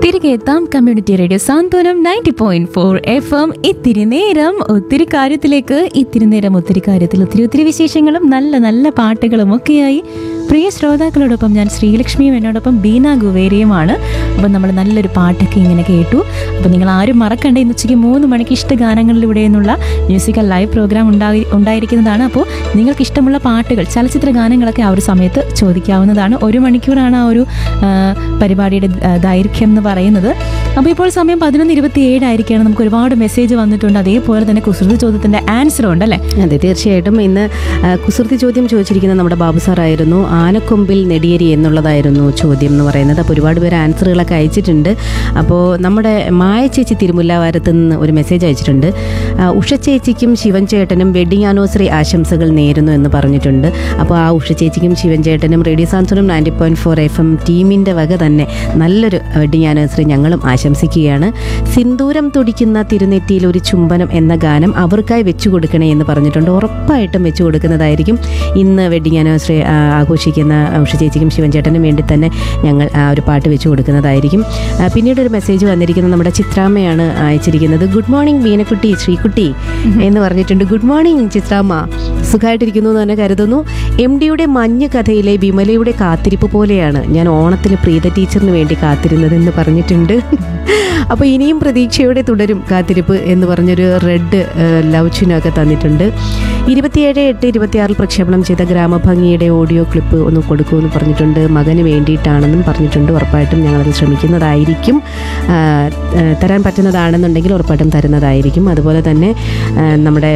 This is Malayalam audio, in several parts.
തിരികെ എത്താം community radio Santhwanam ninety point four F M ഇത്തിരി നേരം ഒത്തിരി കാര്യത്തിലേക്ക് ഇത്തിരി നേരം ഒത്തിരി കാര്യത്തിൽ ഒത്തിരി ഒത്തിരി വിശേഷങ്ങളും നല്ല നല്ല പാട്ടുകളും ഒക്കെയായി പ്രിയ ശ്രോതാക്കളോടൊപ്പം ഞാൻ ശ്രീലക്ഷ്മിയും എന്നോടൊപ്പം ബീന ഗുവേരിയുമാണ് അപ്പം നമ്മൾ നല്ലൊരു പാട്ടൊക്കെ ഇങ്ങനെ കേട്ടു അപ്പം നിങ്ങൾ ആരും മറക്കണ്ട ഇന്ന് ഉച്ചയ്ക്ക് മൂന്ന് മണിക്ക് ഇഷ്ടഗാനങ്ങളിലൂടെ എന്നുള്ള മ്യൂസിക്കൽ ലൈവ് പ്രോഗ്രാം ഉണ്ടായി ഉണ്ടായിരിക്കുന്നതാണ് അപ്പോൾ നിങ്ങൾക്ക് ഇഷ്ടമുള്ള പാട്ടുകൾ ചലച്ചിത്ര ഗാനങ്ങളൊക്കെ ആ ഒരു സമയത്ത് ചോദിക്കാവുന്നതാണ് ഒരു മണിക്കൂറാണ് ആ ഒരു ആ, പരിപാടിയുടെ ആ, ദൈർഘ്യം എന്ന് പറയുന്നത് അപ്പോൾ ഇപ്പോൾ സമയം പതിനൊന്ന് ഇരുപത്തി ഏഴായിരിക്കുകയാണ് നമുക്ക് ഒരുപാട് മെസ്സേജ് വന്നിട്ടുണ്ട് അതേപോലെ തന്നെ കുസൃതി ചോദ്യത്തിൻ്റെ ആൻസറും ഉണ്ടല്ലേ അതെ തീർച്ചയായിട്ടും ഇന്ന് ആ, കുസൃതി ചോദ്യം ചോദിച്ചിരിക്കുന്ന നമ്മുടെ ബാബു സാറായിരുന്നു ആനക്കൊമ്പിൽ നെടിയേരി എന്നുള്ളതായിരുന്നു ചോദ്യം എന്ന് പറയുന്നത് അപ്പോൾ ഒരുപാട് പേര് ആൻസറുകളൊക്കെ അയച്ചിട്ടുണ്ട് അപ്പോൾ നമ്മുടെ മായ ചേച്ചി തിരുമുല്ലാവാരത്ത് നിന്ന് ഒരു മെസ്സേജ് അയച്ചിട്ടുണ്ട് ആ, ഉഷ ചേച്ചിക്കും ശിവൻ ചേട്ടനും വെഡിങ് ആനിവേഴ്സറി ആശംസകൾ നേരുന്നു എന്ന് പറഞ്ഞിട്ടുണ്ട് അപ്പോൾ ആ ഉഷ ചേച്ചിക്കും ശിവൻ ചേട്ടനും radio Santhwanam ninety point four F M ടീമിൻ്റെ വക തന്നെ നല്ലൊരു വെഡിങ് ആനിവേഴ്സറി ഞങ്ങളും ആശംസിക്കുകയാണ് സിന്ദൂരം തുടിക്കുന്ന തിരുനെറ്റിയിൽ ഒരു ചുംബനം എന്ന ഗാനം അവർക്കായി വെച്ചു കൊടുക്കണേ എന്ന് പറഞ്ഞിട്ടുണ്ട് ഉറപ്പായിട്ടും വെച്ചു കൊടുക്കുന്നതായിരിക്കും ഇന്ന് വെഡിങ് ആനിവേഴ്സറി ആ, ആഘോഷിക്കുന്ന ഉഷ ചേച്ചിക്കും ശിവൻ ചേട്ടനും വേണ്ടി തന്നെ ഞങ്ങൾ ആ ഒരു പാട്ട് വെച്ചു കൊടുക്കുന്നതായിരിക്കും ആ, പിന്നീട് ഒരു മെസ്സേജ് വന്നിരിക്കുന്നത് നമ്മുടെ ചിത്രാമ്മയാണ് അയച്ചിരിക്കുന്നത് ഗുഡ് മോർണിംഗ് മീനക്കുട്ടി ശ്രീകുട്ടി എന്ന് പറഞ്ഞിട്ടുണ്ട് ഗുഡ് മോർണിംഗ് ചിത്രാമ്മ സുഖമായിട്ടിരിക്കുന്നു എന്ന് തന്നെ കരുതുന്നു എം ഡിയുടെ മഞ്ഞ് കഥയിലെ വിമലയുടെ കാത്തിരിപ്പ് പോലെയാണ് ഞാൻ ഓണത്തിന് പ്രീത ടീച്ചറിന് വേണ്ടി കാത്തിരുന്നതെന്ന് പറഞ്ഞിട്ടുണ്ട് അപ്പോൾ ഇനിയും പ്രതീക്ഷയോടെ തുടരും കാത്തിരിപ്പ് എന്ന് പറഞ്ഞൊരു റെഡ് ലവ് ചിഹ്നമൊക്കെ തന്നിട്ടുണ്ട് ഇരുപത്തിയേഴ് എട്ട് ഇരുപത്തിയാറിൽ പ്രക്ഷേപണം ചെയ്ത ഗ്രാമഭംഗിയുടെ ഓഡിയോ ക്ലിപ്പ് ഒന്ന് കൊടുക്കുമെന്ന് പറഞ്ഞിട്ടുണ്ട് മകന് വേണ്ടിയിട്ടാണെന്നും പറഞ്ഞിട്ടുണ്ട് ഉറപ്പായിട്ടും ഞങ്ങളത് ശ്രമിക്കുന്നതായിരിക്കും ആ, ആ, തരാൻ പറ്റുന്നതാണെന്നുണ്ടെങ്കിൽ ഉറപ്പായിട്ടും തരുന്നതായിരിക്കും അതുപോലെ തന്നെ ആ, നമ്മുടെ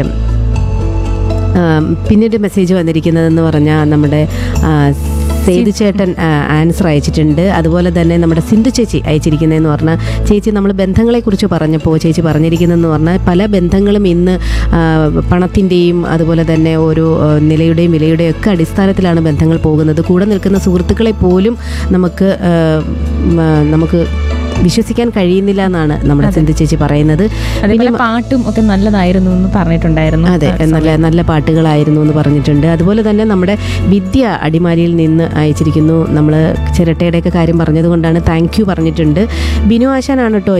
ആം, പിന്നീട് മെസ്സേജ് വന്നിരിക്കുന്നതെന്ന് പറഞ്ഞാൽ നമ്മുടെ ആ, സേതു ചേട്ടൻ ആ, ആൻസർ അയച്ചിട്ടുണ്ട് അതുപോലെ തന്നെ നമ്മുടെ സിന്ധു ചേച്ചി അയച്ചിരിക്കുന്നതെന്ന് പറഞ്ഞാൽ ചേച്ചി നമ്മൾ ബന്ധങ്ങളെക്കുറിച്ച് പറഞ്ഞപ്പോൾ ചേച്ചി പറഞ്ഞിരിക്കുന്നതെന്ന് പറഞ്ഞാൽ പല ബന്ധങ്ങളും ഇന്ന് ആ, പണത്തിൻ്റെയും അതുപോലെ തന്നെ ഓരോ ആ, നിലയുടെയും വിലയുടെയും ഒക്കെ അടിസ്ഥാനത്തിലാണ് ബന്ധങ്ങൾ പോകുന്നത് കൂടെ നിൽക്കുന്ന സുഹൃത്തുക്കളെ പോലും നമുക്ക് ആ, ഉം, ആ, നമുക്ക് വിശ്വസിക്കാൻ കഴിയുന്നില്ല എന്നാണ് നമ്മുടെ സിന്ധു ചേച്ചി പറയുന്നത് അതേപോലെ പാട്ടും ഒക്കെ നല്ലതായിരുന്നു എന്ന് പറഞ്ഞിട്ടുണ്ടായിരുന്നു അതെ നല്ല നല്ല പാട്ടുകളായിരുന്നു എന്ന് പറഞ്ഞിട്ടുണ്ട് അതുപോലെ തന്നെ നമ്മുടെ വിദ്യ അടിമാലിയിൽ നിന്ന് അയച്ചിരിക്കുന്നു നമ്മൾ ചിരട്ടയുടെയൊക്കെ കാര്യം പറഞ്ഞതുകൊണ്ടാണ് താങ്ക് യു പറഞ്ഞിട്ടുണ്ട് ബിനു ആശാനാണ് കേട്ടോ